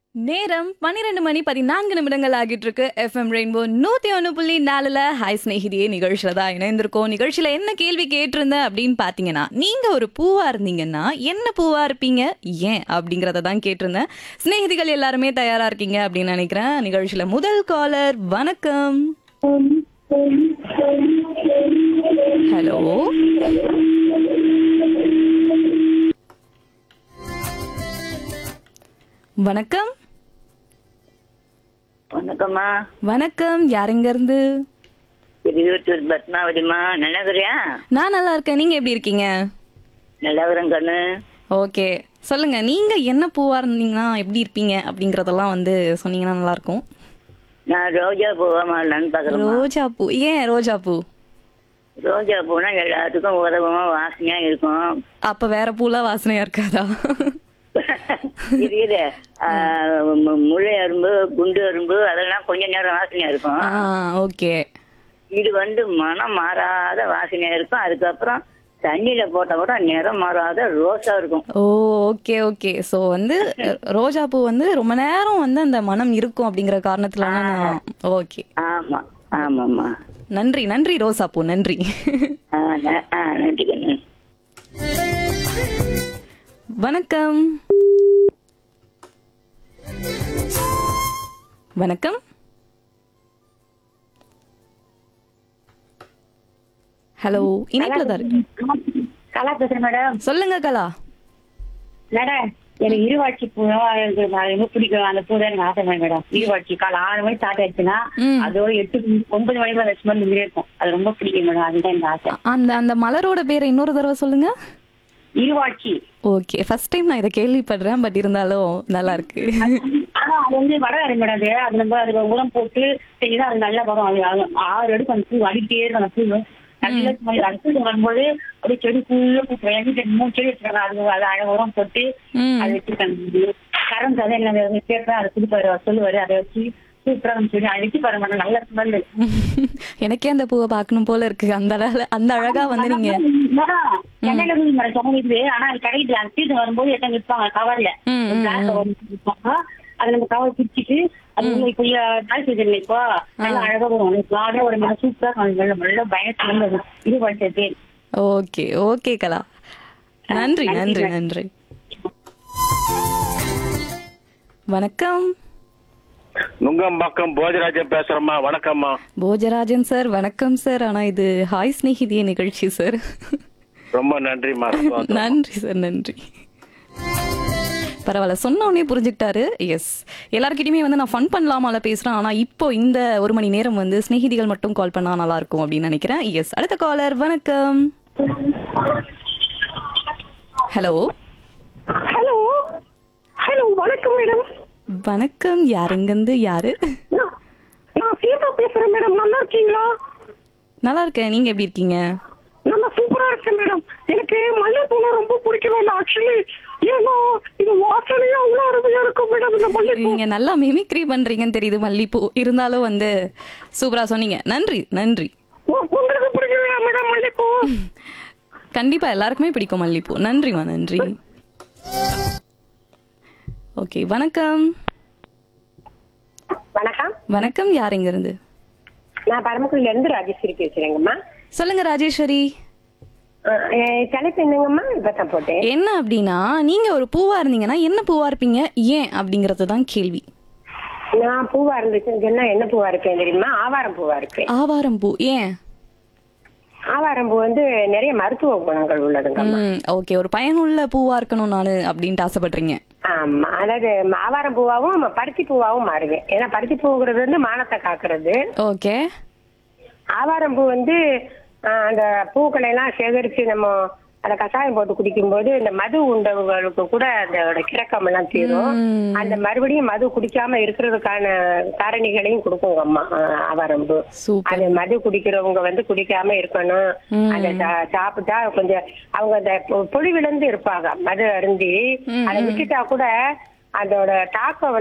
நேரம் பன்னிரெண்டு மணி பதினான்கு நிமிடங்கள் ஆகிட்டு இருக்கு எஃப்எம் ரெயின்போ நூத்தி ஒன்று புள்ளி நாலுல ஹாய் ஸ்நேகிதியே நிகழ்ச்சியில தான் இணைந்திருக்கோம் நிகழ்ச்சியில என்ன கேள்வி கேட்டிருந்தேன் அப்படின்னு பாத்தீங்கன்னா நீங்க ஒரு பூவா இருந்தீங்கன்னா என்ன பூவா இருப்பீங்க ஏன் அப்படிங்கறத தான் கேட்டிருந்தேன் சிநேகிதிகள் எல்லாருமே தயாரா இருக்கீங்க அப்படின்னு நினைக்கிறேன் நிகழ்ச்சியில முதல் காலர் வணக்கம் ஹலோ வணக்கம் வணக்கம்மா வணக்கம் யாருங்க இருந்து திருவத்தூர் பத்மாவதிம்மா நல்லா இருக்கிறியா நான் நல்லா இருக்கேன் நீங்க எப்படி இருக்கீங்க நல்லா இருக்கிறேன் கண்ணு ஓகே சொல்லுங்க நீங்க என்ன பூவா இருந்தீங்கன்னா எப்படி இருப்பீங்க அப்படிங்கறதெல்லாம் வந்து சொன்னீங்கன்னா நல்லா இருக்கும் நான் ரோஜா பூவா மாடலான்னு பாக்குறேன் ரோஜா பூ ஏன் ரோஜா பூ ரோஜா பூனா எல்லாத்துக்கும் உதவமா வாசனையா இருக்கும் அப்ப வேற பூலாம் வாசனையா இருக்காதா இது இது ஆ, மு- முளை அரும்பு குண்டு அரும்பு அதெல்லாம் கொஞ்ச நேரம் வாசனையா இருக்கும் ஆ ஓகே இது வந்து மனம் மாறாத வாசனையா இருக்கும் அதுக்கப்புறம் தண்ணியில போட்டா கூட நிறம் மாறாத ரோஸா இருக்கும் ஓ ஓகே ஓகே ஸோ வந்து ரோஜா பூ வந்து ரொம்ப நேரம் வந்து அந்த மனம் இருக்கும் அப்படிங்கிற காரணத்துல நான் ஓகே ஆமா ஆமாம்மா நன்றி நன்றி ரோசா பூ நன்றி ஆ, ந- ஆ, நன்றி கண்ணு வணக்கம் வணக்கம் ஹலோ இணைப்புல தான் இருக்கு கலா பேசுறேன் மேடம் சொல்லுங்க கலா மேடம் எனக்கு இருவாட்சி பூ எனக்கு நான் ரொம்ப பிடிக்கும் அந்த பூ தான் எனக்கு ஆசை மேடம் இருவாட்சி காலை ஆறு மணி ஸ்டார்ட் ஆயிடுச்சுன்னா ம். அதோட எட்டு மணி- ஒன்பது மணிக்கு அந்த ஸ்மெல் இருந்தே இருக்கும் அது ரொம்ப பிடிக்கும் மேடம் அதுதான் எனக்கு ஆசை அந்த அந்த மலரோட பேரை இன்னொரு தடவை சொல்லுங்க இருவாட்சி ஓகே ஃபர்ஸ்ட் டைம் நான் இதை கேள்விப்படுறேன் பட் இருந்தாலும் நல்லா இருக்கு ஆனா அது வந்து வராது மேடம் அது அது நம்ம அதுக்கு உரம் போட்டு செய்யுதா அது நல்லா வரும் அது அது ஆறு அடுக்கு அந்த பூ அடிக்கிட்டே இருக்கும் அந்த பூ நல்ல smell. அந்த பூ வரும்போது அப்படியே செடி ஃபுல்லா பூ எங்கிட்ட மூணு செடி வச்சிருக்காங்க அது அது அழகா உரம் போட்டு ம் அதை வச்சிருக்காங்க கரண்ட் அதை என்ன கேட்பேன் அதை கொடுப்பாரு அவர் சொல்லுவாரு அதை வச்சு சூப்பரா சொல்லி அழிச்சு பாருங்க மேடம் நல்ல ஸ்மெல் எனக்கே அந்த பூவை பார்க்கணும் போல இருக்கு அந்த அழகா அந்த அழகா வந்து நீங்க சென்னையில இருந்து மேடம் சொன்னது ஆனா அது கிடைக்குது அந்த சீசன் வரும்போது எத்தனை விற்பாங்க கவர்ல ம், ம், black cover விற்பாங்க அது நம்ம கவர் பிரிச்சுட்டு அது உள்ள இப்போ நாய் சீசன் இப்போ நல்லா அழகா வரும் காடா ஒரு மேல சூப்பரா நல்ல நல்ல பயத்துல வரும் இது படிச்சது ஓகே ஓகே கலா நன்றி நன்றி நன்றி வணக்கம் நுங்கம்பாக்கம் போஜராஜன் பேசுறேம்மா வணக்கம்மா போஜராஜன் சார் வணக்கம் சார் ஆனா இது ஹாய் ஸ்நேகிதிய நிகழ்ச்சி சார் ரொம்ப நன்றிம்மா நன்றி சார் நன்றி பரவாயில்ல சொன்ன உடனே புரிஞ்சுக்கிட்டாரு எஸ் எல்லார்கிட்டயுமே வந்து நான் ஃபன் பண்ணலாமால பேசுறேன் ஆனா இப்போ இந்த ஒரு மணி நேரம் வந்து சிநேகிதிகள் மட்டும் கால் பண்ணா நல்லா இருக்கும் அப்படின்னு நினைக்கிறேன் எஸ் அடுத்த காலர் வணக்கம் ஹலோ ஹலோ ஹலோ வணக்கம் மேடம் வணக்கம் யாருங்கந்து யாரு நான் நான் சீதா பேசுறேன் மேடம் நல்லா இருக்கீங்களா நல்லா இருக்கேன் நீங்க எப்படி இருக்கீங்க நல்லா சூப்பரா இருக்கேன் மேடம் எனக்கு மல்லிகைப்பூனா ரொம்ப பிடிக்கும் ஆக்சுவலி ஏன்னா இது வாசனையா அவ்வளோ அருமையா இருக்கும் மேடம் இந்த மல்லிகைப்பூ நீங்க நல்லா மிமிக்ரி பண்றீங்கன்னு தெரியுது மல்லிப்பூ இருந்தாலும் வந்து சூப்பரா சொன்னீங்க நன்றி நன்றி உ- உங்களுக்கு பிடிக்கலையா மேடம் மல்லிகைப்பூ கண்டிப்பா எல்லாருக்குமே பிடிக்கும் மல்லிப்பூ நன்றிமா நன்றி ஓகே வணக்கம் வணக்கம் வணக்கம் யார் இங்க இருந்து நான் பரமக்குடியில இருந்து ராஜேஸ்வரி பேசுறேங்கம்மா சொல்லுங்க ராஜேஸ்வரி அஹ், என் தலைப்பு என்னங்கம்மா இப்பதான் போட்டேன் என்ன அப்படின்னா நீங்க ஒரு பூவா இருந்தீங்கன்னா என்ன பூவா இருப்பீங்க ஏன் அப்படிங்கறது தான் கேள்வி நான் பூவா இருந்துச்சுன்னு சொன்னா என்ன பூவா இருப்பேன் தெரியுமா ஆவாரம் பூவா இருப்பேன் ஆவாரம் பூ ஏன் ஆவாரம் பூ வந்து நிறைய மருத்துவ குணங்கள் உள்ளதுங்கம்மா ம் ஓகே ஒரு பயனுள்ள பூவா இருக்கணும் நானு அப்படின்ட்டு ஆசைப்படுறீங்க ஆமா அதாவது ஆவாரம் பூவாவும் பருத்தி பூவாவும் மாறுவேன் ஏன்னா பருத்தி பூங்கிறது வந்து மானத்தை காக்குறது ஓகே ஆவாரம் பூ வந்து அஹ், அந்த பூக்களை எல்லாம் சேகரிச்சு நம்ம அந்த கஷாயம் போட்டு குடிக்கும்போது இந்த மது உண்டவங்களுக்கு கூட அதோட கிறக்கம் எல்லாம் தீரும் ம். அந்த மறுபடியும் மது குடிக்காம இருக்கிறதுக்கான காரணிகளையும் கொடுக்கும் அம்மா அஹ், ஆவாரம்பு சூப்பர் அது மது குடிக்கிறவங்க வந்து குடிக்காம இருக்கணும் ம். அந்த சா- சாப்பிட்டா கொஞ்சம் அவங்க அந்த பொ- பொலிவிழந்து இருப்பாங்க மது அருந்தி ம், அதை விட்டுட்டா கூட அதோட தாக்கம் வந்து